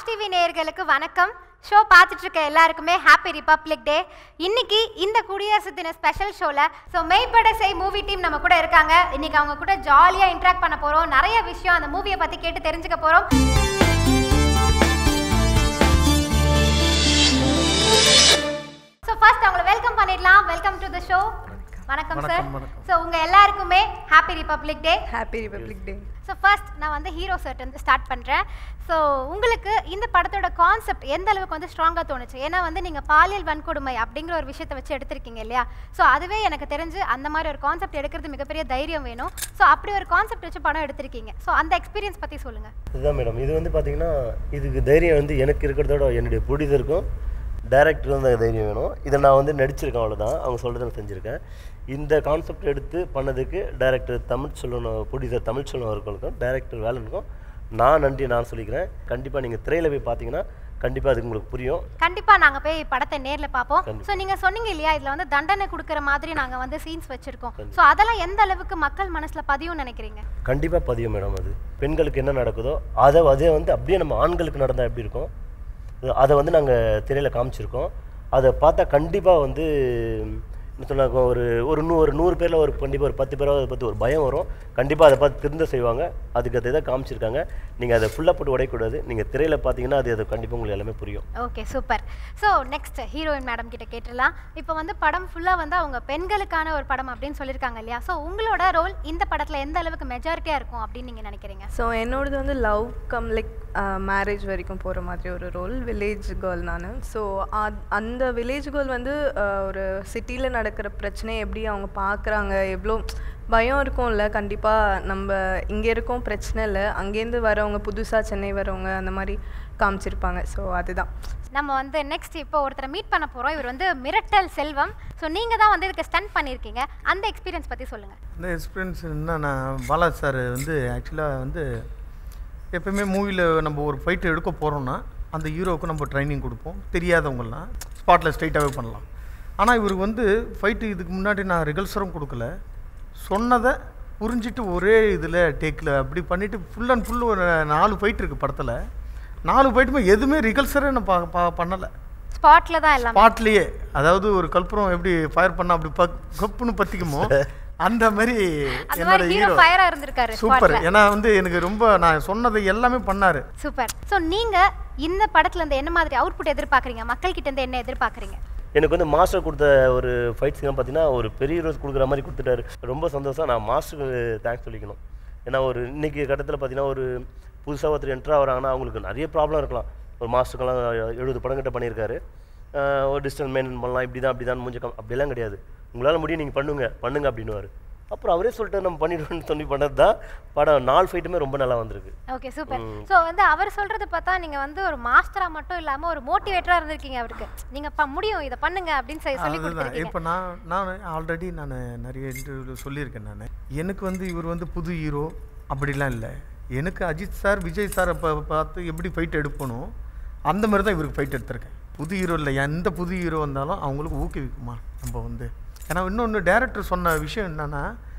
Raj TV நேயர்களுக்கு வணக்கம் show பார்த்துட்டு இருக்க எல்லாருக்குமே ஹாப்பி ரிபப்ளிக் டே இன்னைக்கு இந்த குடியரசு தின ஸ்பெஷல் ஷோல ஸோ மெய்ப்பட செய் மூவி டீம் நம்ம கூட இருக்காங்க இன்னைக்கு அவங்க கூட ஜாலியாக இன்ட்ராக்ட் பண்ண போறோம் நிறைய விஷயம் அந்த மூவியை பத்தி கேட்டு தெரிஞ்சுக்க போறோம் ஸோ ஃபர்ஸ்ட் அவங்கள வெல்கம் பண்ணிடலாம் வெல்கம் டு த ஷோ வணக்கம் சார் வணக்கம், வணக்கம். ஸோ உங்க எல்லாருக்குமே happy republic day happy republic day so first நான் வந்து ஹீரோ சர்ட் வந்து ஸ்டார்ட் பண்ணுறேன் ஸோ உங்களுக்கு இந்த படத்தோட கான்செப்ட் எந்த அளவுக்கு வந்து ஸ்ட்ராங்காக தோணுச்சு ஏன்னா வந்து நீங்கள் பாலியல் வன்கொடுமை அப்படிங்கிற ஒரு விஷயத்தை வச்சு எடுத்திருக்கீங்க இல்லையா ஸோ அதுவே எனக்கு தெரிஞ்சு அந்த மாதிரி ஒரு கான்செப்ட் எடுக்கிறது மிகப்பெரிய தைரியம் வேணும் ஸோ அப்படி ஒரு கான்செப்ட் வச்சு படம் எடுத்திருக்கீங்க ஸோ அந்த எக்ஸ்பீரியன்ஸ் பற்றி சொல்லுங்கள் இதுதான் மேடம் இது வந்து பார்த்தீங்கன்னா இதுக்கு தைரியம் வந்து எனக்கு இருக்கிறதோட என்னுடைய ப்ரொடியூசருக்கும் டைரக்டர் வந்து அந்த தைரியம் வேணும் இதை நான் வந்து நடிச்சிருக்கேன் அவ்வளோதான் அவங்க சொல்கிறத நான் செஞ்சுருக்கேன் இந்த கான்செப்ட் எடுத்து பண்ணதுக்கு டைரக்டர் தமிழ் சொல்லணும் ப்ரொடியூசர் தமிழ் சொல்லணும் அவர்களுக்கும் டைரக்டர் வேலனுக்கும் நான் நன்றி நான் சொல்லிக்கிறேன் கண்டிப்பாக நீங்கள் திரையில் போய் பார்த்தீங்கன்னா கண்டிப்பாக அது உங்களுக்கு புரியும் கண்டிப்பாக நாங்கள் போய் படத்தை நேரில் பார்ப்போம் கண்டிப்பா. ஸோ நீங்கள் சொன்னீங்க இல்லையா இதில் வந்து தண்டனை கொடுக்குற மாதிரி நாங்கள் வந்து சீன்ஸ் வச்சுருக்கோம் ஸோ அதெல்லாம் எந்த அளவுக்கு மக்கள் மனசில் பதியும்னு நினைக்கிறீங்க கண்டிப்பாக பதியும் மேடம் அது பெண்களுக்கு என்ன நடக்குதோ அதை அதே வந்து அப்படியே நம்ம ஆண்களுக்கு நடந்தால் எப்படி இருக்கும் அதை வந்து நாங்கள் திரையில் காமிச்சிருக்கோம் அதை பார்த்தா கண்டிப்பாக வந்து என்ன சொன்னாங்க ஒரு ஒரு நூ ஒரு நூறு பேரில் ஒரு கண்டிப்பாக ஒரு பத்து பேராவது அதை பற்றி ஒரு பயம் வரும் கண்டிப்பாக அதை பார்த்து திருந்த செய்வாங்க அதுக்கு அதை தான் காமிச்சிருக்காங்க நீங்கள் அதை ஃபுல்லாக போட்டு உடையக்கூடாது நீங்கள் திரையில் பார்த்தீங்கன்னா அது அது கண்டிப்பாக உங்களுக்கு எல்லாமே புரியும் okay super so next heroine madam கிட்ட கேட்டுடலாம் இப்போ வந்து படம் ஃபுல்லாக வந்து அவங்க பெண்களுக்கான ஒரு படம் அப்படின்னு சொல்லியிருக்காங்க இல்லையா ஸோ உங்களோட ரோல் இந்த படத்தில் எந்த அளவுக்கு மெஜாரிட்டியாக இருக்கும் அப்படின்னு நீங்கள் நினைக்கிறீங்க ஸோ என்னோடது வந்து லவ் கம் லைக் மேரேஜ் வரைக்கும் போகிற மாதிரி ஒரு ரோல் வில்லேஜ் கேர்ள் நான் ஸோ அந்த வில்லேஜ் கேர்ள் வந்து uh, ஒரு சிட்டியில் நடக்கிற பிரச்சனையை எப்படி அவங்க பார்க்குறாங்க எவ்வளோ பயம் இருக்கும்ல கண்டிப்பாக நம்ம இங்கே இருக்கோம் பிரச்சனை இல்லை அங்கேருந்து வரவங்க புதுசாக சென்னை வரவங்க அந்த மாதிரி காமிச்சிருப்பாங்க ஸோ அதுதான் நம்ம வந்து நெக்ஸ்ட் இப்போ ஒருத்தரை மீட் பண்ண போகிறோம் இவர் வந்து மிரட்டல் செல்வம் ஸோ நீங்கள் தான் வந்து இதுக்கு ஸ்டன் பண்ணியிருக்கீங்க அந்த எக்ஸ்பீரியன்ஸ் பற்றி சொல்லுங்கள் இந்த எக்ஸ்பீரியன்ஸ் என்னன்னா பாலாஜி சார் வந்து ஆக்சுவலாக வந்து எப்பயுமே மூவியில் நம்ம ஒரு ஃபைட்டு எடுக்க போகிறோம்னா அந்த ஹீரோவுக்கு நம்ம ட்ரைனிங் கொடுப்போம் தெரியாதவங்கலாம் ஸ்பாட்டில் ஸ்ட்ரைட்டாகவே பண்ணலாம் ஆனால் இவருக்கு வந்து ஃபைட்டு இதுக்கு முன்னாடி நான் ரிகல்சரும் கொடுக்கல சொன்னதை புரிஞ்சிட்டு ஒரே இதில் டேக்கில் அப்படி பண்ணிவிட்டு ஃபுல் அண்ட் ஃபுல் ஒரு நாலு ஃபைட் இருக்குது படத்தில் நாலு ஃபைட்டுமே எதுவுமே ரிகல்சரே நான் பா பா பண்ணலை ஸ்பாட்டில் தான் எல்லாமே ஸ்பாட்லேயே அதாவது ஒரு கற்பூரம் எப்படி ஃபயர் பண்ணா அப்படி பக் கப்புன்னு பற்றிக்குமோ அந்த மாதிரி அந்த என்னோட மாதிரி ஹீரோ ஹீரோ ஃபயராக இருந்திருக்காரு சூப்பர் ஸ்பாட்டில் ஏன்னா வந்து எனக்கு ரொம்ப நான் சொன்னதை எல்லாமே பண்ணாரு சூப்பர் ஸோ நீங்கள் இந்த படத்துல இருந்து என்ன மாதிரி அவுட்புட் எதிர்பார்க்குறீங்க மக்கள் கிட்ட இருந்து என்ன எதிர்பார்க்குறீங்க எனக்கு வந்து மாஸ்டர் கொடுத்த ஒரு ஃபைட் சீன் பார்த்தீங்கன்னா ஒரு பெரிய ரோஸ் கொடுக்குற மாதிரி கொடுத்துட்டாரு ரொம்ப சந்தோஷம் நான் மாஸ்டருக்கு தேங்க்ஸ் சொல்லிக்கணும் ஏன்னா ஒரு இன்னைக்கு கட்டத்தில் பார்த்தீங்கன்னா ஒரு புதுசாக ஒருத்தர் என்ட்ரா வராங்கன்னா அவங்களுக்கு நிறைய ப்ராப்ளம் இருக்கலாம் ஒரு மாஸ்டருக்கெல்லாம் எழுபது படம் கிட்ட பண்ணியிருக்காரு ஆஹ் ஒரு டிஸ்டன்ஸ் மெயின்டைன் பண்ணலாம் இப்படி தான் அப்படி தான் முடிஞ்ச அப்படிலாம் கிடையாது உங்களால் முடியும் நீங்கள் பண்ணுங்க பண்ணுங்க அப்படின்னுவார் அப்புறம் அவரே சொல்லிட்டு நம்ம பண்ணிடுவோம்னு சொல்லி பண்ணது தான் படம் நாலு ஃபைட்டுமே ரொம்ப நல்லா வந்திருக்கு ஓகே சூப்பர் ஸோ வந்து அவர் சொல்றது பார்த்தா நீங்க வந்து ஒரு மாஸ்டரா மட்டும் இல்லாம ஒரு மோட்டிவேட்டரா இருந்திருக்கீங்க அவருக்கு நீங்க ப- முடியும் இதை பண்ணுங்க அப்படின்னு சொல்லி சொல்லி அதுதான் கொடுத்துருக்கீங்க இப்போ நான் நான் ஆல்ரெடி நான் நிறைய இன்டர்வியூவில் சொல்லியிருக்கேன் நான் எனக்கு வந்து இவர் வந்து புது ஹீரோ அப்படிலாம் இல்லை எனக்கு அஜித் சார் விஜய் சாரை பா பார்த்து எப்படி ஃபைட் எடுக்கணும் அந்த மாதிரி தான் இவருக்கு ஃபைட் எடுத்திருக்கேன் புது ஹீரோ இல்லை எந்த புது ஹீரோ வந்தாலும் அவங்களுக்கு ஊக்குவிக்குமா நம்ம வந்து ஏன்னா இன்னொன்று டேரக்டர் சொன்ன விஷயம் என்னென்னா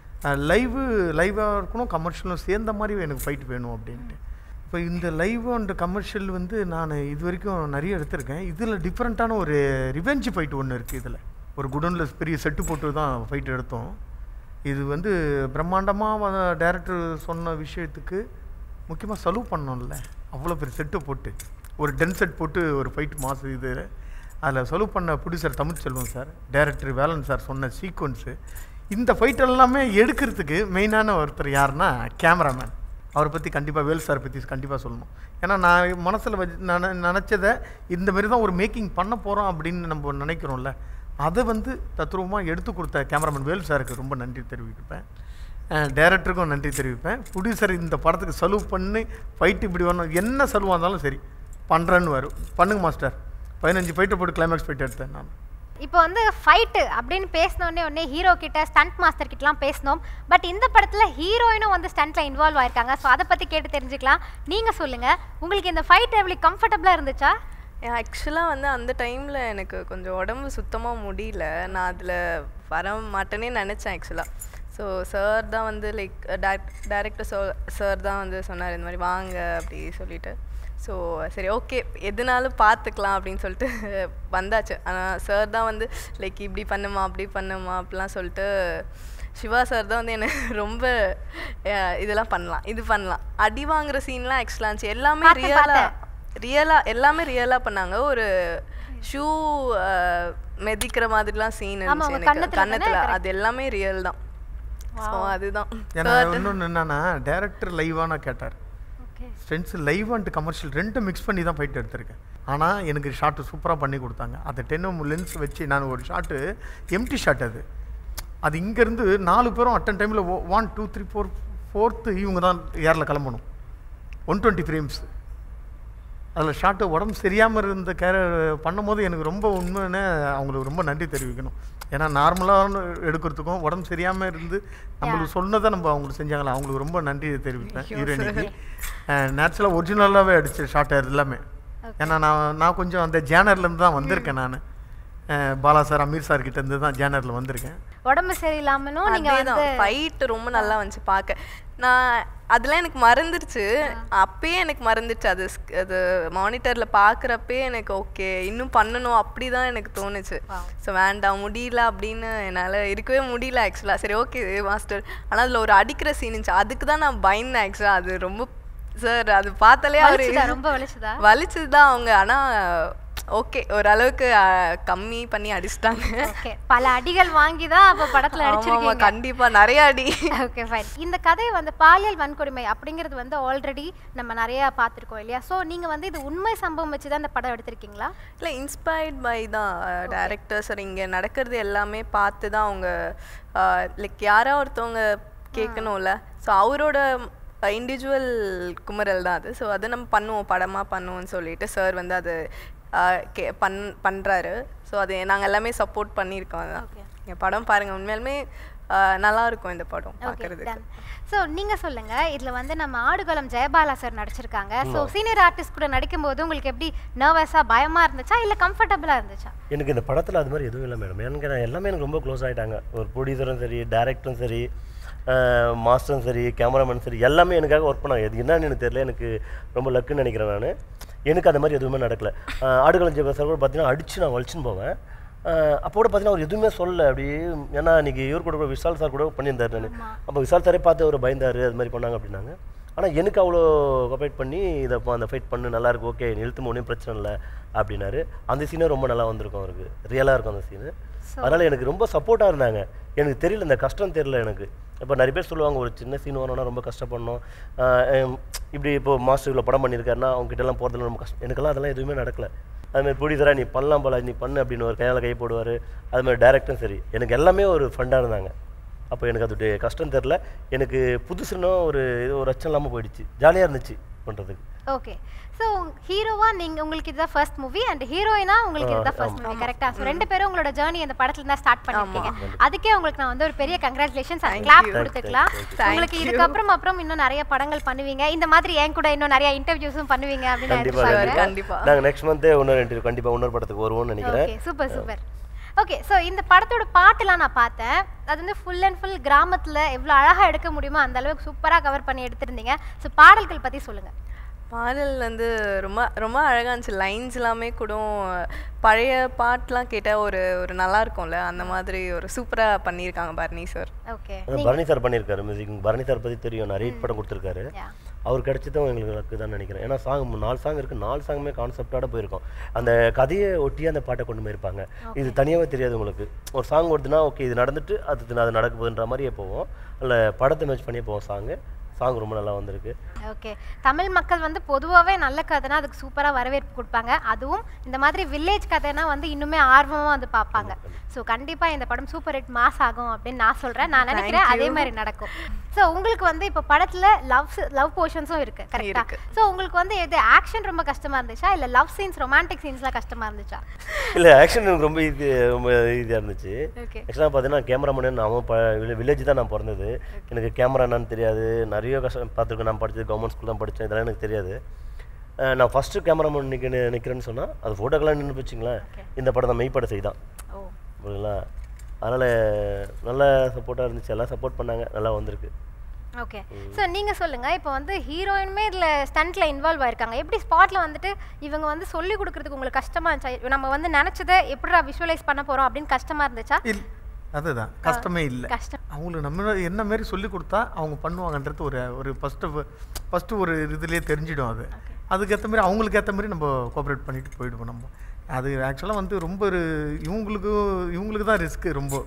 லைவு லைவாக இருக்கணும் கமர்ஷியலும் சேர்ந்த மாதிரி எனக்கு ஃபைட் வேணும் அப்படின்ட்டு இப்போ இந்த லைவ் அண்ட் கமர்ஷியல் வந்து நான் இது வரைக்கும் நிறைய எடுத்திருக்கேன் இதில் டிஃப்ரெண்ட்டான ஒரு ரிவெஞ்ச் ஃபைட் ஒன்று இருக்குது இதில் ஒரு குடோனில் பெரிய செட்டு போட்டு தான் ஃபைட் எடுத்தோம் இது வந்து பிரம்மாண்டமாக டேரக்டர் சொன்ன விஷயத்துக்கு முக்கியமாக சலூவ் பண்ணோம்ல அவ்வளோ பெரிய செட்டு போட்டு ஒரு டென் செட் போட்டு ஒரு ஃபைட் மாசு இது அதில் சலூவ் பண்ண producer Tamilselvam sir director Velan sir சொன்ன சீக்வன்ஸு இந்த ஃபைட் எல்லாமே எடுக்கிறதுக்கு மெயினான ஒருத்தர் யாருன்னா கேமராமேன் அவரை பற்றி கண்டிப்பாக வேல் சார் பற்றி கண்டிப்பாக சொல்லணும் ஏன்னா நான் மனசில் வச்சு நின நினச்சதை இந்த மாதிரி தான் ஒரு மேக்கிங் பண்ண போகிறோம் அப்படின்னு நம்ம நினைக்கிறோம்ல அதை வந்து தத்ரூபமாக எடுத்து கொடுத்த கேமராமேன் வேல் சாருக்கு ரொம்ப நன்றி தெரிவிப்பேன் டேரக்டருக்கும் நன்றி தெரிவிப்பேன் ப்ரொடியூசர் இந்த படத்துக்கு சலூவ் பண்ணி ஃபைட்டு இப்படி வரணும் என்ன சலுவாக இருந்தாலும் சரி பண்ணுறேன்னு வரும் பண்ணுங்க மாஸ்டர் பதினஞ்சு ஃபைட்டை போட்டு கிளைமேக்ஸ் ஃபைட் எடுத்தேன் நான் இப்போ வந்து ஃபைட்டு அப்படின்னு பேசினோடனே உடனே ஹீரோ கிட்ட ஸ்டண்ட் மாஸ்டர் கிட்டலாம் பேசினோம் பட் இந்த படத்துல ஹீரோயினும் வந்து ஸ்டண்ட்ல இன்வால்வ் ஆயிருக்காங்க ஸோ அதை பத்தி கேட்டு தெரிஞ்சுக்கலாம் நீங்க சொல்லுங்க உங்களுக்கு இந்த ஃபைட் எவ்வளவு கம்ஃபர்டபுளா இருந்துச்சா ஆக்சுவலாக வந்து அந்த டைமில் எனக்கு கொஞ்சம் உடம்பு சுத்தமாக முடியல நான் அதில் வர மாட்டேனே நினச்சேன் ஆக்சுவலாக ஸோ சார் தான் வந்து லைக் டேரக்டர் சார் தான் வந்து சொன்னார் இந்த மாதிரி வாங்க அப்படி சொல்லிட்டு ஸோ சரி ஓகே எதுனாலும் பார்த்துக்கலாம் அப்படின்னு சொல்லிட்டு வந்தாச்சு ஆனால் சார் தான் வந்து லைக் இப்படி பண்ணுமா அப்படி பண்ணுமா அப்படிலாம் சொல்லிட்டு சிவா சார் தான் வந்து என்ன ரொம்ப அஹ், இதெல்லாம் பண்ணலாம் இது பண்ணலாம் அடி வாங்குற சீன்லாம் ஆக்சுவலாக இருந்துச்சு எல்லாமே பார்த்தேன், ரியலாக பார்த்தேன். ரியலாக எல்லாமே ரியலாக பண்ணாங்க ஒரு ஷூ மெதிக்கிற மாதிரிலாம் சீன் ஆமா, இருந்துச்சு உங்க எனக்கு கன்னத்துல தானே? கன்னத்தில் Correct. அது எல்லாமே ரியல் தான் ஸோ அதுதான் ஏன்னா இன்னொன்று என்னன்னா டேரக்டர் லைவாக நான் கேட்டார் ஓகே ஸ்ட்ரென்ஸ் லைவ் அண்ட் கமர்ஷியல் ரெண்டும் மிக்ஸ் பண்ணி தான் ஃபைட் எடுத்திருக்கேன் ஆனால் எனக்கு ஷாட்டு சூப்பராக பண்ணி கொடுத்தாங்க அந்த டென் லென்ஸ் வச்சு நான் ஒரு ஷாட்டு எம்டி ஷாட் அது அது இங்கேருந்து நாலு பேரும் அட்டன் டைமில் one two three four fourth இவங்க தான் ஏரில் கிளம்பணும் ஒன் டுவெண்ட்டி ஃப்ரேம்ஸ் அதில் ஷாட்டு உடம்பு சரியாமல் இருந்த கேர பண்ணும்போது எனக்கு ரொம்ப உண்மைன்னு அவங்களுக்கு ரொம்ப நன்றி தெரிவிக்கணும் ஏன்னா நார்மலாக எடுக்கிறதுக்கும் உடம்பு சரியாமல் இருந்து நம்மளுக்கு சொன்னதை நம்ம அவங்களுக்கு செஞ்சாங்களா அவங்களுக்கு ரொம்ப நன்றி தெரிவிப்பேன் ஹீரோயினிக்கு நேச்சுரலாக ஒரிஜினலாகவே அடிச்ச ஷாட் அது எல்லாமே ஏன்னா நான் நான் கொஞ்சம் அந்த ஜேனர்லேருந்து தான் வந்திருக்கேன் நான் பாலா சார் அமீர் சார் கிட்ட இருந்து தான் ஜேனரில் வந்திருக்கேன் உடம்பு சரியில்லாமலும் நீங்க அதேதான் வந்து ஃபைட் ரொம்ப நல்லா வந்துச்சு பார்க்க நான் அதெல்லாம் எனக்கு மறந்துருச்சு அப்பயே எனக்கு மறந்துருச்சு அது sk- அது மானிட்டரில் பார்க்குறப்பே எனக்கு ஓகே இன்னும் பண்ணணும் அப்படி தான் எனக்கு தோணுச்சு ஸோ வேண்டாம் முடியல அப்படின்னு என்னால் இருக்கவே முடியல ஆக்சுவலாக சரி ஓகே மாஸ்டர் ஆனால் அதில் ஒரு அடிக்கிற சீன் இருந்துச்சு அதுக்கு தான் நான் பயந்தேன் ஆக்சுவலாக அது ரொம்ப சார் அது பார்த்தாலே வலிச்சுதா அவர் ரொம்ப வலிச்சுதா வலிச்சது தான் அவங்க ஆனால் ஓகே ஓரளவுக்கு அஹ், கம்மி பண்ணி அடிச்சிட்டாங்க ஓகே பல அடிகள் வாங்கி தான் அப்ப படத்துல ஆமா, ஆமா, அடிச்சிருக்கீங்க கண்டிப்பா நிறைய அடி ஓகே ஃபைன் இந்த கதை வந்து பாலியல் வன்கொடுமை அப்படிங்கிறது வந்து ஆல்ரெடி நம்ம நிறைய பார்த்துருக்கோம் இல்லையா ஸோ நீங்க வந்து இது உண்மை சம்பவம் வச்சு தான் இந்த படம் எடுத்திருக்கீங்களா இல்லை இன்ஸ்பயர்ட் பை தான் டேரக்டர்ஸ் இங்கே நடக்கிறது எல்லாமே பார்த்து தான் அவங்க லைக் யாரோ ஒருத்தவங்க கேட்கணும்ல ஸோ அவரோட இண்டிவிஜுவல் குமரல் தான் அது ஸோ அதை நம்ம பண்ணுவோம் படமாக பண்ணுவோம்னு சொல்லிட்டு சார் வந்து அது ஆஹ், கே பண் பண்ணுறாரு ஸோ அது நாங்கள் எல்லாமே சப்போர்ட் பண்ணியிருக்கோம் அதான் Okay. என் படம் பாருங்கள் உண்மையாலுமே ஆஹ், நல்லா இருக்கும் இந்த படம் ஓகே பார்க்குறதுக்கு டன் ஸோ நீங்க சொல்லுங்க இதுல வந்து நம்ம ஆடுகளம் ஜெயபாலா சார் நடிச்சிருக்காங்க ஸோ சீனியர் ஆர்டிஸ்ட் கூட நடிக்கும்போது உங்களுக்கு எப்படி நர்வஸா பயமா இருந்துச்சா இல்ல கம்ஃபர்டபுளா இருந்துச்சா எனக்கு இந்த படத்தில் அது மாதிரி எதுவும் இல்லை மேடம் எனக்கு நான் எல்லாமே எனக்கு ரொம்ப க்ளோஸ் ஆகிட்டாங்க ஒரு ப்ரொடியூசரும் சரி டேரக்டரும் சரி மாஸ்டரும் சரி கேமராமேன் சரி எல்லாமே எனக்காக ஒர்க் பண்ணாங்க இது என்னன்னு எனக்கு தெரியல எனக்கு ரொம்ப லக்குன்னு நினைக்கிறேன் நான் எனக்கு அந்த மாதிரி எதுவுமே நடக்கல ஆஹ் ஆடுகளம் ஜெயபால் சார் கூட பார்த்தீங்கன்னா அடித்து நான் வலிச்சுன்னு போவேன் ஆஹ் அப்போ கூட பார்த்தீங்கன்னா அவர் எதுவுமே சொல்லல அப்படி ஏன்னா இன்னைக்கு இவர் கூட கூட விஷால் சார் கூட பண்ணியிருந்தார் நான் அப்போ விஷால் சாரே பார்த்து அவர் பயந்தார் அது மாதிரி பண்ணாங்க அப்படின்னாங்க ஆனால் எனக்கு அவ்வளோ கோஆப்ரேட் பண்ணி இதை ப- அந்த ஃபைட் பண்ணு நல்லா இருக்கு ஓகே நிறுத்தும் ஒன்றும் பிரச்சனை இல்லை அப்படின்னாரு அந்த சீனே ரொம்ப நல்லா வந்திருக்கும் அவருக்கு ரியலாக இருக்கும் அந்த சீனு அதனால் எனக்கு ரொம்ப சப்போர்ட்டாக இருந்தாங்க எனக்கு தெரியல இந்த கஷ்டம் தெரியல எனக்கு இப்போ நிறைய பேர் சொல்லுவாங்க ஒரு சின்ன சீன் வரணும்னா ரொம்ப கஷ்டப்படணும் ஆஹ் ஹம், இப்படி இப்போ மாஸ்டர் இவ்வளோ படம் பண்ணியிருக்காருன்னா அவங்க கிட்டலாம் போகிறதுல ரொம்ப கஷ்டம் எனக்கெல்லாம் அதெல்லாம் எதுவுமே நடக்கல அதுமாதிரி ப்ரொடியூசராக நீ பண்ணலாம் போல நீ பண்ணு அப்படின்னு ஒரு கையால் கை போடுவார் அதுமாதிரி டேரக்டரும் சரி எனக்கு எல்லாமே ஒரு ஃபண்டாக இருந்தாங்க அப்போ எனக்கு அது கஷ்டம் தெரில எனக்கு புதுசுன்னா ஒரு இது ஒரு அச்சம் இல்லாமல் போயிடுச்சு ஜாலியாக இருந்துச்சு பண்ணுறதுக்கு ஓகே ஸோ ஹீரோவா நீங்க உங்களுக்கு இதுதான் ஃபர்ஸ்ட் மூவி அண்ட் ஹீரோயினா உங்களுக்கு இதுதான் ஃபர்ஸ்ட் மூவி கரெக்டா ஸோ ரெண்டு பேரும் உங்களோட ஜேர்னி அந்த படத்துல தான் ஸ்டார்ட் பண்ணிருக்கீங்க அதுக்கே உங்களுக்கு நான் வந்து ஒரு பெரிய கங்க்ராச்சுலேஷன்ஸ் கிளாப் கொடுத்துக்கலாம் உங்களுக்கு இதுக்கப்புறம் அப்புறம் இன்னும் நிறைய படங்கள் பண்ணுவீங்க இந்த மாதிரி என் கூட இன்னும் நிறைய இன்டர்வியூஸும் பண்ணுவீங்க அப்படின்னு நான் கண்டிப்பாக எதிர்பார்க்கிறேன் கண்டிப்பா. நாங்கள் நெக்ஸ்ட் மந்த்தே இன்னொரு இன்டர்வியூ கண்டிப்பாக இன்னொரு படத்துக்கு வருவோம்னு நினைக்கிறேன் okay super super okay so இந்த படத்தோட பாட்டுலாம் நான் பார்த்தேன் அது வந்து ஃபுல் அண்ட் ஃபுல் கிராமத்துல எவ்வளோ அழகா எடுக்க முடியுமோ அந்த அளவுக்கு சூப்பரா கவர் பண்ணி எடுத்திருந்தீங்க ஸோ பாடல்கள் பத்தி சொல்லுங்க பாடல் வந்து ரொம்ப ரொம்ப அழகாக இருந்துச்சு லைன்ஸ் எல்லாமே கூட பழைய பாட்டெலாம் கேட்டால் ஒரு ஒரு நல்லா இருக்கும்ல அந்த மாதிரி ஒரு சூப்பராக பண்ணியிருக்காங்க பரணி சார் ஓகே அதான் பரணி சார் பண்ணியிருக்காரு மியூசிக் பரணி சார் பற்றி தெரியும் நிறைய hit படம் கொடுத்துருக்காரு யா அவர் கிடைச்சதும் எங்களுக்கு லக்கு தான் நினைக்கிறேன் ஏன்னா சாங் நாலு சாங் இருக்குது நாலு சாங்குமே கான்செப்டோட போயிருக்கோம் அந்த கதையை ஒட்டியே அந்த பாட்டை கொண்டு போயிருப்பாங்க இது தனியாகவே தெரியாது உங்களுக்கு ஒரு சாங் ஓடுதுன்னா ஓகே இது நடந்துட்டு அது அது நடக்க போகுதுன்ற மாதிரியே போவோம் இல்லை படத்தை மேட்ச் பண்ணியே போவோம் சாங்கு சாங் ரொம்ப நல்லா வந்திருக்கு ஓகே தமிழ் மக்கள் வந்து பொதுவாகவே நல்ல கதைனா அதுக்கு சூப்பராக வரவேற்பு கொடுப்பாங்க அதுவும் இந்த மாதிரி வில்லேஜ் கதைனா வந்து இன்னுமே ஆர்வமாக வந்து பார்ப்பாங்க ஸோ கண்டிப்பாக இந்த படம் சூப்பர் ஹிட் மாஸ் ஆகும் அப்படின்னு நான் சொல்கிறேன் நான் நினைக்கிறேன் அதே மாதிரி நடக்கும் ஸோ உங்களுக்கு வந்து இப்போ படத்தில் லவ் லவ் போர்ஷன்ஸும் இருக்கு கரெக்டாக இருக்கு. ஸோ உங்களுக்கு வந்து எது ஆக்ஷன் ரொம்ப கஷ்டமாக இருந்துச்சா இல்லை லவ் சீன்ஸ் ரொமான்டிக் சீன்ஸ்லாம் கஷ்டமாக இருந்துச்சா இல்லை ஆக்ஷன் எனக்கு ரொம்ப ஈஸி ரொம்ப ஈஸியாக இருந்துச்சு ஓகே ஆக்சுவலாக பார்த்தீங்கன்னா கேமராமேன் அவன் ப வில்லேஜ் தான் நான் பிறந்தது எனக்கு கேமரா என்னன்னு தெரியாது நிறைய கஷ்டம் பார்த்துருக்கேன் நான் படித்தது கவர்மெண்ட் ஸ்கூல் தான் படித்தேன் இதெல்லாம் எனக்கு தெரியாது அஹ் நான் ஃபஸ்ட்டு கேமராமேன் நிற்க நிற்கிறேன்னு சொன்னால் அது ஃபோட்டோக்கெல்லாம் நின்று வச்சுங்களேன் இந்த படம் தான் மெய்ப்பட செய்தான் ஓ புரியுங்களா அதனால் நல்ல சப்போர்ட்டாக இருந்துச்சு எல்லாம் சப்போர்ட் பண்ணாங்க நல்லா வந்திருக்கு ஓகே ஸோ நீங்க சொல்லுங்க இப்போ வந்து ஹீரோயினுமே இதுல ஸ்டண்ட்ல இன்வால்வ் ஆயிருக்காங்க எப்படி ஸ்பாட்ல வந்துட்டு இவங்க வந்து சொல்லி கொடுக்கறதுக்கு உங்களுக்கு கஷ்டமா இருந்துச்சா நம்ம வந்து நினைச்சதை எப்படிடா விஷுவலைஸ் பண்ண போறோம் அப்படின்னு கஷ்டமா இருந்துச்சா இல் அதுதான் கஷ்டமே இல்லை கஷ்டம் அவங்களுக்கு நம்ம என்ன மாரி சொல்லி கொடுத்தா அவங்க பண்ணுவாங்கன்றது ஒரு ஒரு ஃபஸ்ட்டு ஃபஸ்ட்டு ஒரு இதுலேயே தெரிஞ்சிடும் அது அதுக்கேற்ற மாதிரி அவங்களுக்கு ஏற்ற மாதிரி நம்ம கோஆப்ரேட் பண்ணிட்டு போயிடுவோம் நம்ம அது ஆக்சுவலாக வந்து ரொம்ப ஒரு இவங்களுக்கு இவங்களுக்கு தான் ரிஸ்க்கு ரொம்ப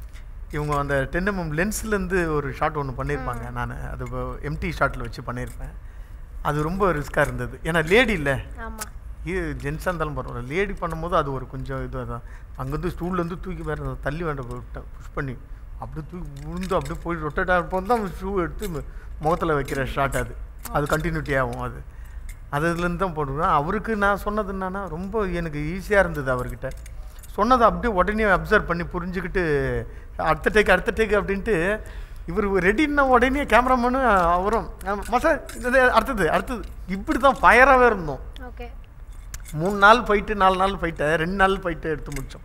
இவங்க அந்த டென் எம்எம் லென்ஸ்லேருந்து ஒரு ஷாட் ஒன்று பண்ணியிருப்பாங்க நான் அது எம்டி ஷாட்டில் வச்சு பண்ணியிருப்பேன் அது ரொம்ப ரிஸ்க்காக இருந்தது ஏன்னா லேடி இல்லை ஆமா ஜென்ஸாக இருந்தாலும் பரவாயில்ல லேடி பண்ணும்போது அது ஒரு கொஞ்சம் இது தான் அங்கேருந்து ஸ்டூல்லேருந்து தூக்கி வேறு தள்ளி வேண்ட புஷ் பண்ணி அப்படியே தூக்கி விழுந்து அப்படியே போய் ரொட்டேட் ஆகிறப்போ தான் ஷூ எடுத்து முகத்தில் வைக்கிற ஷாட் அது அது கண்டினியூட்டி ஆகும் அது அது இதுலேருந்து தான் போடுவேன் அவருக்கு நான் சொன்னது என்னன்னா ரொம்ப எனக்கு ஈஸியாக இருந்தது அவர்கிட்ட சொன்னதை அப்படியே உடனே அப்சர்வ் பண்ணி புரிஞ்சுக்கிட்டு அடுத்த டேக் அடுத்த டேக் அப்படின்ட்டு இவர் ரெடின்னா உடனே கேமராமேனு அவரும் மசா இது அடுத்தது அடுத்தது இப்படி தான் ஃபயராகவே இருந்தோம் ஓகே மூணு நாள் ஃபைட்டு நாலு நாள் ஃபைட்டை ரெண்டு நாள் ஃபைட்டு எடுத்து முடித்தோம்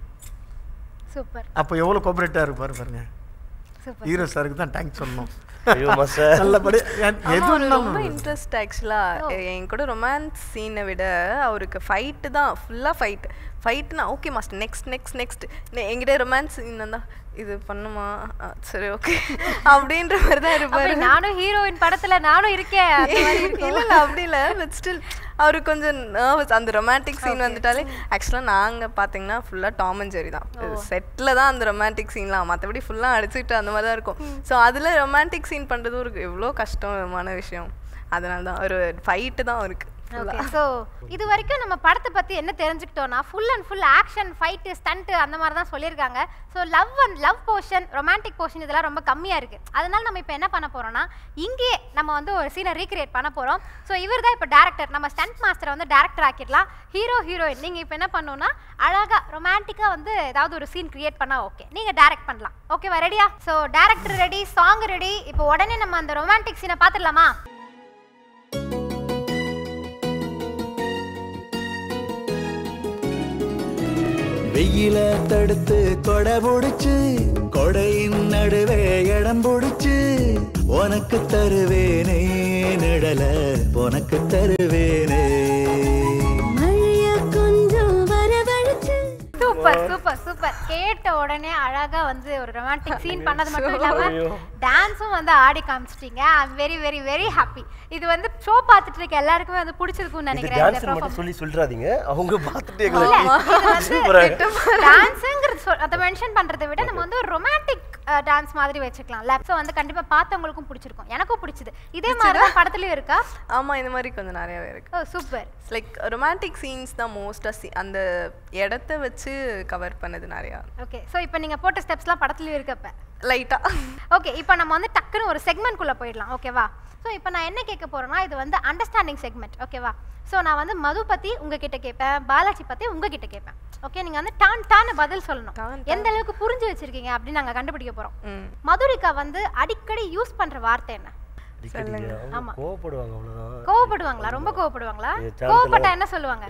சூப்பர் அப்போ எவ்வளோ கோஆப்ரேட்டாக இருப்பார் பாருங்க சூப்பர் ஹீரோ சாருக்கு தான் தேங்க்ஸ் சொல்லணும் ஐயோ மாஸ்டர் நல்லபடி எது ஆமா, அவருக்கு இருந்தாலும் ரொம்ப இன்ட்ரெஸ்ட் ஆக்சுவலா என் கூட ரொமான்ஸ் சீனை விட அவருக்கு ஃபைட்டு தான் ஃபுல்லா ஃபைட் ஃபைட்னா okay master next next next என்கிட்ட ரொமான்ஸ் சீன் தான் இது பண்ணுமா ஆ, சரி ஓகே அப்படின்ற மாதிரி தான் இருப்பாரு அப்படி நானும் ஹீரோயின் படத்துல நானும் இருக்கேன் அந்த மாதிரி இருக்கும். இல்ல இல்ல அப்படி இல்ல பட் ஸ்டில் அவரு கொஞ்சம் நர்வஸ் அந்த ரொமான்டிக் சீன் வந்துட்டாலே ஆக்சுவலாக நாங்க பாத்தீங்கன்னா ஃபுல்லா டாம் அண்ட் ஜெரி தான் செட்ல தான் அந்த ரொமான்டிக் சீன்லாம் மத்தபடி ஃபுல்லா அடிச்சுக்கிட்டு அந்த மாதிரி தான் இருக்கும் ஸோ அதுல ரொமான்டிக் சீன் பண்றது ஒரு எவ்வளோ கஷ்டமான விஷயம் அதனால தான் ஒரு ஃபைட்டு தான் இருக்கு ஓகே ஸோ இது வரைக்கும் நம்ம படத்தை பற்றி என்ன தெரிஞ்சுக்கிட்டோம்னா full and full action fight stunt அந்த மாதிரி தான் சொல்லியிருக்காங்க so love and love portion romantic portion இதெல்லாம் ரொம்ப கம்மியாக இருக்குது அதனால நம்ம இப்போ என்ன பண்ண போகிறோம்னா இங்கேயே நம்ம வந்து ஒரு சீனை ரீக்ரியேட் பண்ண போகிறோம் ஸோ இவர் தான் இப்போ டேரக்டர் நம்ம ஸ்டண்ட் மாஸ்டரை வந்து டேரக்டர் ஆக்கிடலாம் ஹீரோ ஹீரோயின் நீங்கள் இப்போ என்ன பண்ணணும்னா அழகாக ரொமான்டிக்காக வந்து ஏதாவது ஒரு சீன் கிரியேட் பண்ணால் ஓகே நீங்கள் டேரக்ட் பண்ணலாம் ஓகேவா ரெடியா so director ready song ready இப்போ உடனே நம்ம அந்த ரொமான்டிக் சீனை பார்த்துடலாமா வெயில தடுத்து கொடை புடிச்சு கொடையின் நடுவே இடம் புடிச்சு உனக்கு தருவேனே நிழல உனக்கு தருவேனே மழைய கொஞ்சம் வரவழைச்சு சூப்பர் சூப்பர் சூப்பர் கேட்ட உடனே அழகா வந்து ஒரு ரொமான்டிக் சீன் பண்ணது மட்டும் இல்லாம டான்ஸும் வந்து ஆடி காமிச்சிட்டீங்க I very very very happy இது வந்து ஷோ பார்த்துட்டு இருக்க எல்லாருக்குமே வந்து பிடிச்சிருக்கும்னு இது நினைக்கிறேன் இந்த டான்ஸ் மட்டும் performance. சொல்லி சொல்லிடாதீங்க அவங்க பார்த்துட்டு இல்ல, எங்களுக்கு இது வந்து சூப்பரா டான்ஸுங்கிறது சொல் அதை மென்ஷன் பண்றதை விட நம்ம வந்து ஒரு ரொமான்டிக் டான்ஸ் மாதிரி வச்சுக்கலாம்ல ஸோ வந்து கண்டிப்பா பார்த்தவங்களுக்கும் பிடிச்சிருக்கும் எனக்கும் பிடிச்சது இதே மாதிரி தான் படத்துலயும் இருக்கா ஆமா இந்த மாதிரி கொஞ்சம் நிறையவே இருக்கு oh super like romantic scenes தான் மோஸ்ட்டாக அந்த இடத்த வச்சு கவர் பண்ணது நிறையா ஓகே ஸோ இப்போ நீங்க போட்ட ஸ்டெப்ஸ்லாம் படத்துலயும் இருக்கப்ப லைட்டா ஓகே இப்போ நம்ம வந்து டக்குன்னு ஒரு செக்மெண்ட் குள்ள போயிடலாம் ஓகேவா ஸோ இப்போ நான் என்ன கேட்க போறேன்னா இது வந்து அண்டர்ஸ்டாண்டிங் செக்மெண்ட் ஓகேவா ஸோ நான் வந்து மது பத்தி உங்ககிட்ட கேட்பேன் பாலாஜி பத்தி உங்ககிட்ட கேட்பேன் ஓகே நீங்க வந்து டான் டான்னு பதில் சொல்லணும் டான் எந்த அளவுக்கு புரிஞ்சு வச்சிருக்கீங்க அப்படின்னு நாங்க கண்டுபிடிக்க போறோம் ம் மதுரிகா வந்து அடிக்கடி யூஸ் பண்ற வார்த்தை என்ன அடிக்கடி அவங்க ஆமா. கோவப்படுவாங்க அவ்வளவுதான் கோவப்படுவாங்களா ரொம்ப கோவப்படுவாங்களா ஏ, சாந்தல- கோவப்பட்டா என்ன சொல்லுவாங்க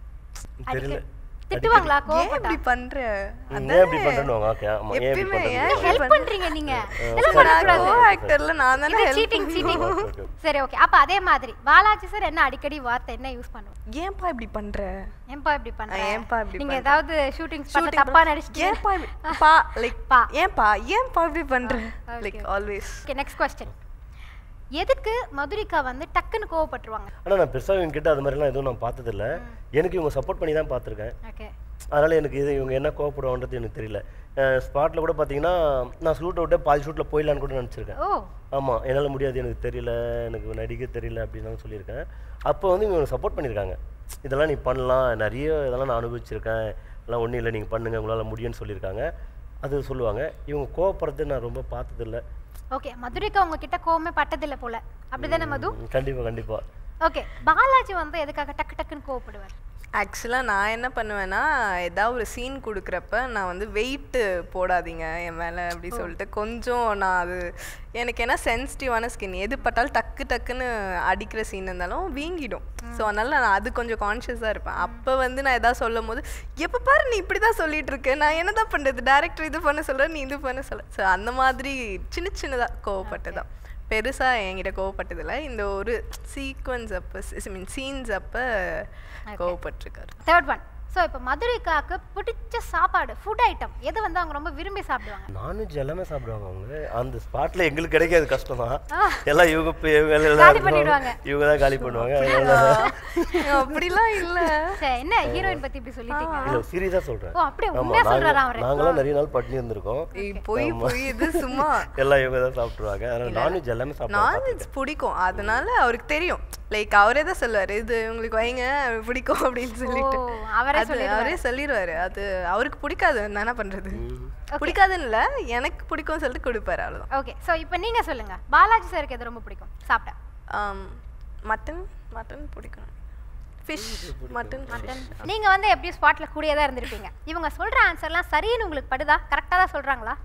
தெரியல அடிக்கடி திட்டுவாங்களா ஏன் கோவப்பட்டா இப்படி பண்ற ம், ஏன் இப்படி பண்றேன்னு ஓகே ஆமா ஏன் இப்படி எப்பயுமே ஏன் பண்றேன்னு ஹெல்ப் பண்றீங்க நீங்க இதெல்லாம் நான் பண்ணக்கூடாது கோ ஆக்டர்ல நான் தானே help cheating cheating okay, okay. சரி ஓகே அப்ப அதே மாதிரி பாலாஜி சார் என்ன அடிக்கடி வார்த்தை என்ன யூஸ் பண்ணுவோம் ஏன்பா இப்படி பண்ற ஏன்பா இப்படி பண்ற ஏன்பா இப்படி நீங்க பண்ற? ஏதாவது ஷூட்டிங் ஸ்பாட்ல Shooting தப்பா பா- நடிச்சிட்டு ஏன்பா இப்படி- பா லைக் பா. ஏன்பா ஏன்பா இப்படி பண்ற okay, like okay. Always okay next question எதுக்கு மதுரிகா வந்து டக்குன்னு கோவப்பட்டுருவாங்க ஆனா நான் பெருசா இவங்க கிட்ட அது மாதிரிலாம் எதுவும் நான் பார்த்ததில்ல எனக்கு இவங்க சப்போர்ட் பண்ணி தான் பார்த்துருக்கேன் ஓகே அதனால எனக்கு இது இவங்க என்ன கோவப்படுவான்றது எனக்கு தெரியல ஸ்பாட்டில் கூட பார்த்தீங்கன்னா நான் ஷூட்டை விட்டு பாதி ஷூட்டில் போயிடலான்னு கூட நினச்சிருக்கேன் ஓ ஆமாம் என்னால் முடியாது எனக்கு தெரியல எனக்கு நடிக்க தெரியல அப்படின்னு சொல்லியிருக்கேன் அப்போ வந்து இவங்க சப்போர்ட் பண்ணியிருக்காங்க இதெல்லாம் நீ பண்ணலாம் நிறைய இதெல்லாம் நான் அனுபவிச்சிருக்கேன் இதெல்லாம் ஒன்றும் இல்லை நீங்கள் பண்ணுங்கள் உங்களால் முடியும்னு சொல்லியிருக்காங்க அது சொல்லுவாங்க இவங்க கோவப்படுறது நான் ரொம்ப பார்த்ததில்ல ஓகே மதுரிகா உங்ககிட்ட கோவமே பட்டதில்ல போல அப்படிதானே மது கண்டிப்பாக கண்டிப்பாக ஓகே பாலாஜி வந்து எதுக்காக டக்கு டக்குன்னு கோவப்படுவார் ஆக்சுவலாக நான் என்ன பண்ணுவேன்னா ஏதாவது ஒரு சீன் கொடுக்குறப்ப நான் வந்து வெயிட்டு போடாதீங்க என் மேலே அப்படி சொல்லிட்டு கொஞ்சம் நான் அது எனக்கு என்ன சென்சிட்டிவான ஸ்கின் எது பட்டாலும் டக்கு டக்குன்னு அடிக்கிற சீன் இருந்தாலும் வீங்கிடும் ஸோ அதனால நான் அது கொஞ்சம் கான்ஷியஸாக இருப்பேன் அப்போ வந்து நான் எதாவது சொல்லும் போது எப்போ பாரு நீ இப்படி தான் சொல்லிட்டு இருக்க நான் என்ன தான் பண்ணுறது டேரக்டர் இது பண்ண சொல்ல நீ இது பண்ண சொல்ல ஸோ அந்த மாதிரி சின்ன சின்னதாக கோவப்பட்டதான் பெருசாக என்கிட்ட கோவப்பட்டதில்ல இந்த ஒரு சீக்வன்ஸ் அப்போ ஐ மீன் சீன்ஸ் அப்போ கோவப்பட்டிருக்காரு தேர்ட் ஒன் ஸோ இப்போ மதுரைக்காக்கு பிடிச்ச சாப்பாடு ஃபுட் ஐட்டம் எது வந்து அவங்க ரொம்ப விரும்பி சாப்பிடுவாங்க நான்வெஜ் எல்லாமே சாப்பிடுவாங்க அவங்க அந்த ஸ்பாட்ல எங்களுக்கு கிடைக்காது கஷ்டம் தான் ஆ. எல்லாம் இவங்க பே- வேலையில தான் காலி இருப்பாங்க. பண்ணிடுவாங்க. இவங்க தான் காலி பண்ணுவாங்க அதனால அப்படிலாம் இல்லை சரி என்ன ஹீரோயின் பத்தி இப்படி சொல்லிட்டீங்க இல்ல சீரியஸா சொல்றேன் ஓ அப்படியே ஆமா உண்மையா நாங்க சொல்றாரா அவரு நாங்களாம் நிறைய நாள் பட்டினி இருந்திருக்கோம் பொய் பொய் இது சும்மா எல்லாம் இவங்க தான் சாப்பிட்டுருவாங்க அதனால நான்வெஜ் எல்லாமே சாப்பிடுவாங்க நான்வெஜ் பிடிக்கும் அதனால அவருக்கு தெரியும் லைக் அவரே தான் சொல்லுவாரு இது உங்களுக்கு வைங்க பிடிக்கும் அப்படின்னு சொல்லிட்டு ஓ, அவரே அது சொல்லிடுவாரு. அவரே சொல்லிடுவாரு அது அவருக்கு பிடிக்காது நான் என்ன பண்றது பிடிக்காதுன்னு இல்ல எனக்கு பிடிக்கும்னு சொல்லிட்டு கொடுப்பாரு அவ்வளவுதான் ஓகே ஸோ இப்போ நீங்க சொல்லுங்க பாலாஜி சாருக்கு எது ரொம்ப பிடிக்கும் சாப்பிட மட்டன் மட்டன் பிடிக்கும் ஃபிஷ் மட்டன் மட்டன் நீங்க வந்து எப்படியும் ஸ்பாட்ல கூடியே தான் இருந்திருப்பீங்க இவங்க சொல்ற ஆன்சர்லாம் சரின்னு உங்களுக்கு படுதா கரெக்டாக தான் சொல்றாங்களா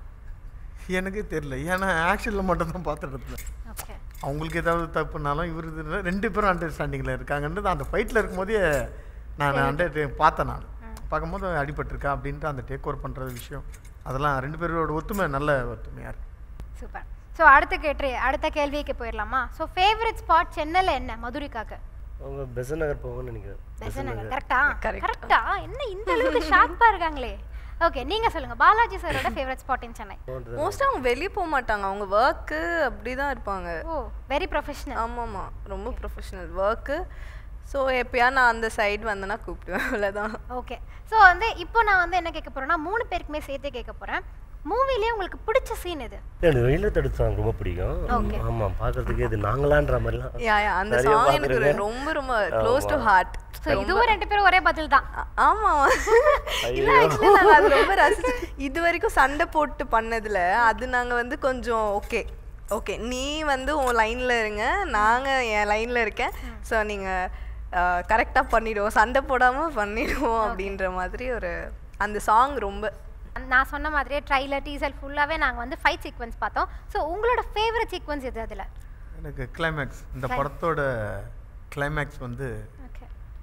எனக்கே தெரியல ஏன்னா ஆக்ஷனில் மட்டும் தான் பார்த்துட்டு இருந்தேன் ஓகே அவங்களுக்கு ஏதாவது தப்புனாலும் இவர் இது ரெண்டு பேரும் அண்டர்ஸ்டாண்டிங்கில் இருக்காங்கன்றது அந்த ஃபைட்டில் இருக்கும்போதே நான் அண்டர் பார்த்தேன் நான் பார்க்கும்போது அடிபட்டிருக்கா அப்படின்ட்டு அந்த டேக் ஓவர் பண்ணுறது விஷயம் அதெல்லாம் ரெண்டு பேரோட ஒத்துமை நல்ல ஒத்துமையாக இருக்கு சூப்பர் ஸோ அடுத்த கேட்டு அடுத்த கேள்விக்கு போயிடலாமா ஸோ ஃபேவரட் ஸ்பாட் சென்னையில் என்ன மதுரைக்காக்கு அவங்க பெசன் நகர் போகணும்னு நினைக்கிறேன் பெசன் நகர் கரெக்டா Correct. கரெக்டா என்ன இந்த அளவுக்கு ஷார்ப்பாக இருக்காங்களே ஓகே நீங்க சொல்லுங்க பாலாஜி சாரோட ஃபேவரட் ஸ்பாட் இன் சென்னை மோஸ்ட்டாக அவங்க வெளியே போக மாட்டாங்க அவங்க ஒர்க்கு அப்படி தான் இருப்பாங்க ஓ வெரி ப்ரொஃபஷனல் ஆமாம்மா ரொம்ப ப்ரொஃபஷனல் ஒர்க்கு ஸோ எப்பயா நான் அந்த சைடு வந்தேன்னா கூப்பிடுவேன் அவ்வளோதான் ஓகே ஸோ வந்து இப்போ நான் வந்து என்ன கேட்க போறேன்னா மூணு பேருக்குமே சேர்த்து கேட்க போறேன் மூவிலேயே உங்களுக்கு பிடிச்ச சீன் இது எனக்கு வெயில தடுத்து சாங் ரொம்ப பிடிக்கும் Okay. ஆமா பாக்குறதுக்கு இது நாங்களான்ற மாதிரிலாம் யா யா அந்த நிறைய சாங் எனக்கு ஒரு பார்த்திருக்கேன். ரொம்ப ரொம்ப க்ளோஸ் டு ஹார்ட் ஸோ இதுவும் ரெண்டு பேரும் ஒரே பதில் தான் ஆமா இல்ல ஆக்சுவலி நாங்க அது ரொம்ப ரசிச்சு இது வரைக்கும் சண்டை போட்டு பண்ணதுல அது நாங்க வந்து கொஞ்சம் ஓகே ஓகே நீ வந்து உன் லைன்ல இருங்க நாங்க என் லைன்ல இருக்கேன் ஸோ நீங்க கரெக்டா பண்ணிடுவோம் சண்டை போடாம பண்ணிடுவோம் அப்படின்ற மாதிரி ஒரு அந்த சாங் ரொம்ப நான் சொன்ன மாதிரியே ட்ரைலர் டீசல் ஃபுல்லாவே நாங்க வந்து ஃபைட் சீக்வன்ஸ் பார்த்தோம் ஸோ உங்களோட ஃபேவரட் சீக்வன்ஸ் எது அதுல எனக்கு கிளைமேக்ஸ் இந்த படத்தோட கிளைமேக்ஸ் வந்து ஓகே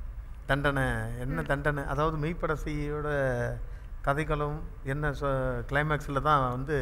தண்டனை என்ன தண்டனை அதாவது மெய்ப்படசையோட கதைகளும் என்ன கிளைமேக்ஸில் தான் வந்து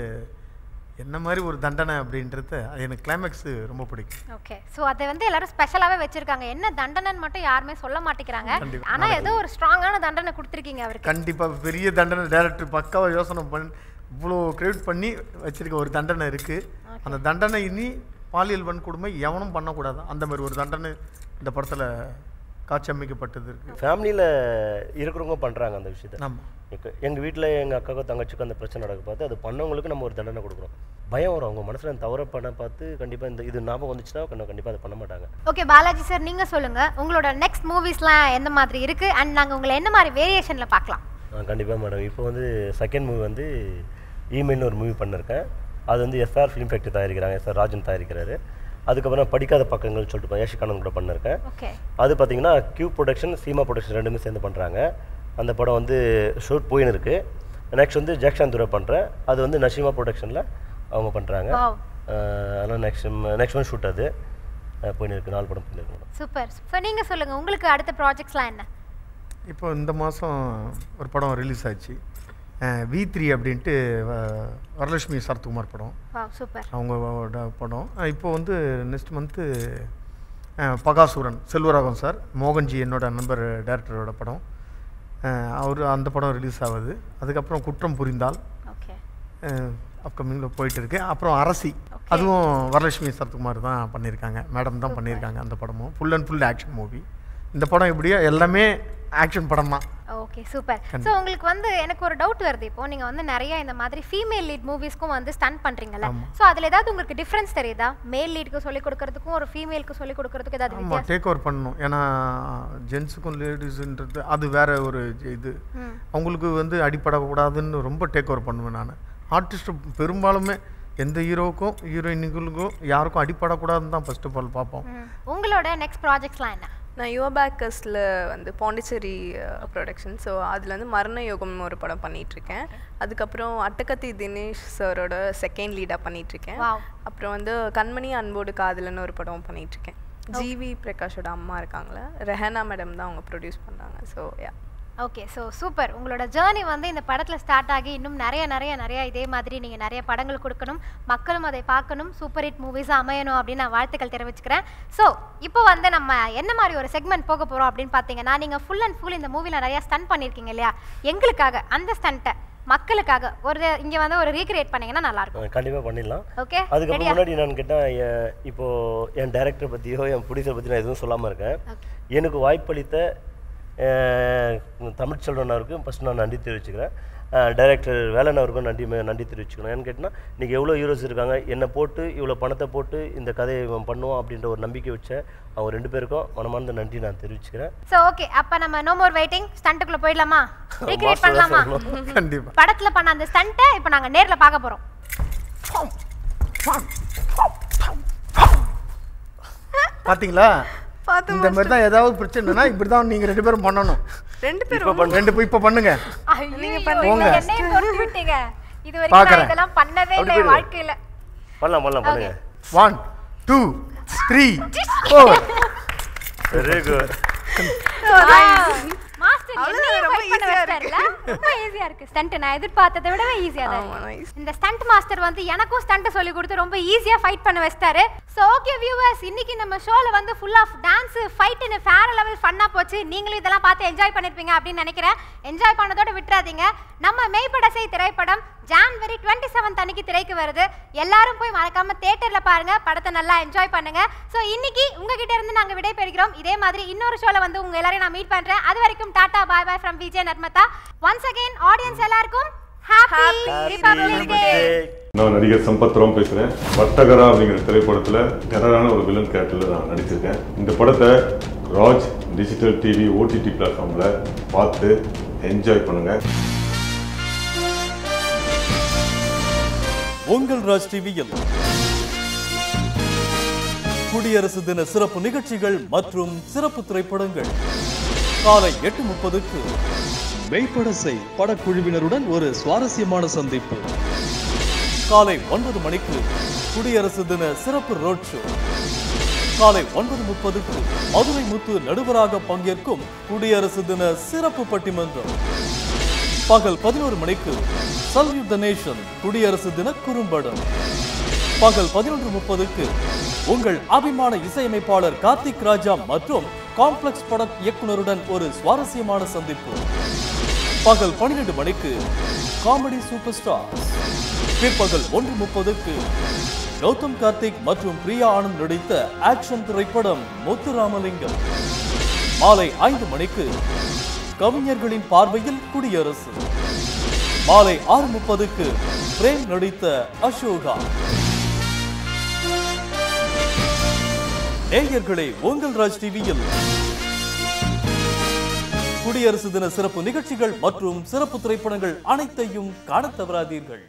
என்ன மாதிரி ஒரு தண்டனை அப்படின்றது அது எனக்கு கிளைமேக்ஸு ரொம்ப பிடிக்கும் ஓகே ஸோ அதை வந்து எல்லாரும் ஸ்பெஷலாவே வச்சிருக்காங்க என்ன தண்டனைன்னு மட்டும் யாருமே சொல்ல மாட்டேங்கிறாங்க கண்டிப்பா. ஆனா ஏதோ ஒரு ஸ்ட்ராங்கான தண்டனை கொடுத்துருக்கீங்க அவருக்கு கண்டிப்பாக பெரிய தண்டனை டேரக்டர் பக்காவாக யோசனை பண்ணி இவ்வளோ கிரியேட் பண்ணி வச்சிருக்க ஒரு தண்டனை இருக்குது அந்த தண்டனை இனி பாலியல் வன்கொடுமை எவனும் பண்ணக்கூடாது அந்த மாதிரி ஒரு தண்டனை இந்த படத்தில் காட்சி அமைக்கப்பட்டது இருக்குது ஃபேமிலியில் இருக்கிறவங்க பண்ணுறாங்க அந்த விஷயத்த ஆமாம் எங்க- எங்க வீட்டில் எங்கள் அக்காவுக்கும் தங்கச்சிக்கும் அந்த பிரச்சனை நடக்க பார்த்து அது பண்ணவங்களுக்கு நம்ம ஒரு தண்டனை கொடுக்குறோம் பயம் வரும் அவங்க மனசில் தவற பண்ண பார்த்து கண்டிப்பாக இந்த இது ஞாபகம் வந்துச்சுன்னா கண்டிப்பாக அதை பண்ண மாட்டாங்க ஓகே பாலாஜி சார் நீங்க சொல்லுங்க உங்களோட நெக்ஸ்ட் மூவிஸ்லாம் எந்த மாதிரி இருக்கு அண்ட் நாங்க உங்களை என்ன மாதிரி வேரியேஷன்ல பார்க்கலாம் கண்டிப்பாக மேடம் இப்போ வந்து செகண்ட் மூவி வந்து இமெயில்னு ஒரு மூவி பண்ணிருக்கேன் அது வந்து எஸ்ஆர் ஃபிலிம் ஃபேக்ட்ரி தயாரிக்கிறாங்க எஸ்ஆர் ராஜன் தயாரிக்கிறாரு அதுக்கப்புறம் படிக்காத பக்கங்கள் சொல்லிட்டு ஏஷி கண்ணன் கூட பண்ணிருக்கேன் ஓகே அது பார்த்தீங்கன்னா கியூ ப்ரொடக்ஷன் சீமா ப்ரொடக்ஷன் ரெண்டுமே சேர்ந்து பண்ணுறாங்க அந்த படம் வந்து ஷூட் போயின்னு இருக்கு நெக்ஸ்ட் வந்து ஜெக்ஷான் துரை பண்ணுறேன் அது வந்து நஷிமா ப்ரொடக்ஷனில் அவங்க பண்ணுறாங்க Wow. அதனால் நெக்ஸ்ட் நெக்ஸ்ட் ஒன் ஷூட் அது அஹ் போயின்னு இருக்கு நாலு படம் போயின்னு இருக்கு மேடம் சூப்பர் ஸோ நீங்க சொல்லுங்க உங்களுக்கு அடுத்த ப்ராஜெக்ட்ஸ்லாம் என்ன இப்போ இந்த மாதம் ஒரு படம் ரிலீஸ் ஆச்சு வி த்ரீ அப்படின்ட்டு வ- வரலட்சுமி சரத்குமார் படம் வா சூப்பர் அவங்களோட படம் அஹ் இப்போ வந்து next month Bakasuran Selvaraghavan sir Mohan G என்னோட நண்பர் டேரக்டரோட படம் அவர் அந்த படம் ரிலீஸ் ஆகுது அதுக்கப்புறம் குற்றம் புரிந்தால் ஓகே அப்கமிங்கில் போயிட்டு இருக்கு அப்புறம் அரசி அதுவும் வரலட்சுமி சரத்குமார் தான் பண்ணியிருக்காங்க மேடம் தான் பண்ணியிருக்காங்க அந்த படமும் full and full action movie இந்த படம் எப்படியோ எல்லாமே ஆக்ஷன் படம் தான் ஓகே சூப்பர் ஸோ உங்களுக்கு வந்து எனக்கு ஒரு டவுட் வருது இப்போ நீங்க வந்து நிறைய இந்த மாதிரி ஃபீமேல் லீட் மூவிஸ்க்கும் வந்து ஸ்டன் பண்றீங்கல்ல ஸோ அதுல ஏதாவது உங்களுக்கு டிஃபரன்ஸ் தெரியுதா மேல் லீடுக்கு சொல்லி கொடுக்கறதுக்கும் ஒரு ஃபீமேலுக்கு சொல்லி கொடுக்கறதுக்கு ஏதாவது ஆமாம் வித்தியாசம் டேக் ஓவர் பண்ணணும் ஏன்னா ஜென்ஸுக்கும் லேடிஸுன்றது அது வேற ஒரு இது ம். அவங்களுக்கு வந்து அடிப்படக்கூடாதுன்னு ரொம்ப டேக் ஓவர் பண்ணுவேன் நான் ஆர்டிஸ்ட் பெரும்பாலுமே எந்த ஹீரோவுக்கும் ஹீரோயினுங்களுக்கும் யாருக்கும் அடிப்படக்கூடாதுன்னு தான் ஃபர்ஸ்ட் ஆஃப் ஆல் பார்ப்போம் ம். உங்களோட நெக்ஸ்ட் ப்ராஜெக்ட்ஸ்லாம் என்ன நான் யுவபேக்கர்ஸில் வந்து பாண்டிச்சேரி ப்ரொடக்ஷன் ஸோ அதில் வந்து மரண யோகம்னு ஒரு படம் பண்ணிகிட்ருக்கேன் அதுக்கப்புறம் அட்டகத்தி தினேஷ் சாரோட செகண்ட் லீடாக பண்ணிகிட்ருக்கேன் Wow. அப்புறம் வந்து கண்மணி அன்போடு காதலன்னு ஒரு படம் பண்ணிகிட்ருக்கேன் ஜிவி பிரகாஷோட அம்மா இருக்காங்களே ரெஹனா மேடம் தான் அவங்க ப்ரொடியூஸ் பண்ணாங்க so ya okay so super உங்களோட ஜேர்னி வந்து இந்த படத்தில் ஸ்டார்ட் ஆகி இன்னும் நிறைய நிறைய நிறைய இதே மாதிரி நீங்கள் நிறைய படங்கள் கொடுக்கணும் மக்களும் அதை பார்க்கணும் சூப்பர் ஹிட் மூவிஸாக அமையணும் அப்படின்னு நான் வாழ்த்துக்கள் தெரிவிச்சுக்கிறேன் ஸோ இப்போ வந்து நம்ம என்ன மாதிரி ஒரு செக்மெண்ட் போக போகிறோம் அப்படின்னு பார்த்தீங்கன்னா நீங்கள் ஃபுல் அண்ட் ஃபுல் இந்த மூவியில் நிறைய ஸ்டன் பண்ணியிருக்கீங்க இல்லையா எங்களுக்காக அந்த ஸ்டண்ட்டை மக்களுக்காக ஒரு இங்கே வந்து ஒரு ரீக்ரியேட் பண்ணீங்கன்னா நல்லாயிருக்கும் கண்டிப்பாக பண்ணிடலாம் ஓகே அதுக்கப்புறம் முன்னாடி நான் கேட்டேன் இப்போ என் டைரக்டர் பற்றியோ என் ப்ரொடியூசர் பற்றி நான் எதுவும் சொல்லாமல் இருக்கேன் எனக்கு வாய்ப்பளித்த அஹ், தமிழ்ச்செல்வன் அவருக்கு ஃபஸ்ட் நான் நன்றி தெரிவிச்சுக்கிறேன் டைரக்டர் வேலன் அவருக்கும் நன்றி ம- நன்றி தெரிவிச்சுக்கணும் ஏன்னு கேட்டால் இன்றைக்கி எவ்வளோ ஹீரோஸ் இருக்காங்க என்னை போட்டு இவ்வளோ பணத்தை போட்டு இந்த கதையை இவன் பண்ணுவான் அப்படின்ற ஒரு நம்பிக்கை வச்ச அவங்க ரெண்டு பேருக்கும் மனமார்ந்த நன்றி நான் தெரிவிச்சுக்கிறேன் ஸோ ஓகே அப்போ நம்ம நோ மோர் வெயிட்டிங் ஸ்டண்ட்டுக்குள்ளே போயிடலாமா ரீக்ரியேட் Master தான் பண்ணலாமா சொல்லணும். கண்டிப்பா படத்தில் பண்ண அந்த ஸ்டண்ட்டை இப்போ நாங்கள் நேரில் பார்க்க போகிறோம் பாத்தீங்களா பார்த்து இந்த மாதிரி தான் ஏதாவது பிரச்சனைனா இப்படி தான் நீங்க ரெண்டு பேரும் பண்ணணும் ரெண்டு பேரும் இப்போ பண்ண ரெண்டு பேரும் இப்போ பண்ணுங்க நீங்க போங்க. என்னையும் பொறுத்து விட்டீங்க இது வரைக்கும் நான் பார்க்கறேன். இதெல்லாம் பண்ணதே இல்லை அப்படி என் போயிடு. வாழ்க்கையில பண்ணலாம் பண்ணலாம் பண்ணுங்க one two three four very good master அவ்வளவுதான், என்னையும் ரொம்ப fight பண்ண easy-ஆ வச்சிட்டாருல ரொம்ப ஈஸியா இருக்கு ஸ்டண்ட் நான் எதிர்பார்த்ததை விடவே ஈஸியா தான் ஆமா, இருக்கு. nice. இந்த ஸ்டண்ட் மாஸ்டர் வந்து எனக்கும் ஸ்டண்ட் சொல்லி கொடுத்து ரொம்ப ஈஸியா ஃபைட் பண்ண வச்சிட்டாரு சோ ஓகே வியூவர்ஸ் இன்னைக்கு நம்ம ஷோல வந்து ஃபுல் ஆஃப் டான்ஸ் ஃபைட்னு ஃபேர லெவல் ஃபன்னா போச்சு நீங்களும் இதெல்லாம் பார்த்து என்ஜாய் பண்ணிருப்பீங்க அப்படின்னு நினைக்கிறேன் என்ஜாய் பண்ணதோட விட்டுறாதீங்க நம்ம மெய்ப்படசை திரைப்படம் ஜான்வரி டுவெண்ட்டி செவன்த் அன்னைக்கு திரைக்கு வருது எல்லாரும் போய் மறக்காம தியேட்டர்ல பாருங்க படத்தை நல்லா என்ஜாய் பண்ணுங்க சோ இன்னைக்கு உங்ககிட்ட இருந்து நாங்க விடை பெறுகிறோம் இதே மாதிரி இன்னொரு ஷோல வந்து உங்க எல்லாரையும் நான் மீட் பண்றேன் அது வரைக்கும் tata bye bye from Vijay Narmada once again audience எல்லாருக்கும் ஹாப்பி ரிபப்ளிக் டே நான் நடிகர் சம்பத் ராம் பேசுகிறேன் வர்த்தகரா அப்படிங்கிற திரைப்படத்தில் டெரரான ஒரு வில்லன் கேரக்டரில் நான் நடிச்சிருக்கேன் இந்த படத்தை ராஜ் டிஜிட்டல் டிவி ஓடிடி பிளாட்ஃபார்மில் பார்த்து என்ஜாய் பண்ணுங்கள் உங்கள் ராஜ் டிவியில் குடியரசு தின சிறப்பு நிகழ்ச்சிகள் மற்றும் சிறப்பு திரைப்படங்கள் காலை எட்டு முப்பதுக்கு மெய்ப்படசை படக்குழுவினருடன் ஒரு சுவாரஸ்யமான சந்திப்பு காலை ஒன்பது மணிக்கு குடியரசு தின சிறப்பு ரோட் ஷோ காலை ஒன்பது முப்பதுக்கு மதுரை முத்து நடுவராக பங்கேற்கும் குடியரசு தின சிறப்பு பட்டிமன்றம் பகல் பதினோரு மணிக்கு சல்யூட் த நேஷன் குடியரசு தின குறும்படம் பகல் பதினொன்று முப்பதுக்கு உங்கள் அபிமான இசையமைப்பாளர் கார்த்திக் ராஜா மற்றும் காம்ப்ளெக்ஸ் பட இயக்குனருடன் ஒரு சுவாரஸ்யமான சந்திப்பு பகல் பன்னிரண்டு மணிக்கு காமெடி சூப்பர் ஸ்டார் பிற்பகல் ஒன்று முப்பதுக்கு கௌதம் கார்த்திக் மற்றும் பிரியா ஆனந்த் நடித்த ஆக்ஷன் திரைப்படம் முத்துராமலிங்கம் மாலை ஐந்து மணிக்கு கவிஞர்களின் பார்வையில் குடியரசு மாலை ஆறு முப்பதுக்கு பிரேம் நடித்த அசோகா நேயர்களே உங்கள் ராஜ் டிவியில் குடியரசு தின சிறப்பு நிகழ்ச்சிகள் மற்றும் சிறப்பு திரைப்படங்கள் அனைத்தையும் காணத் தவறாதீர்கள்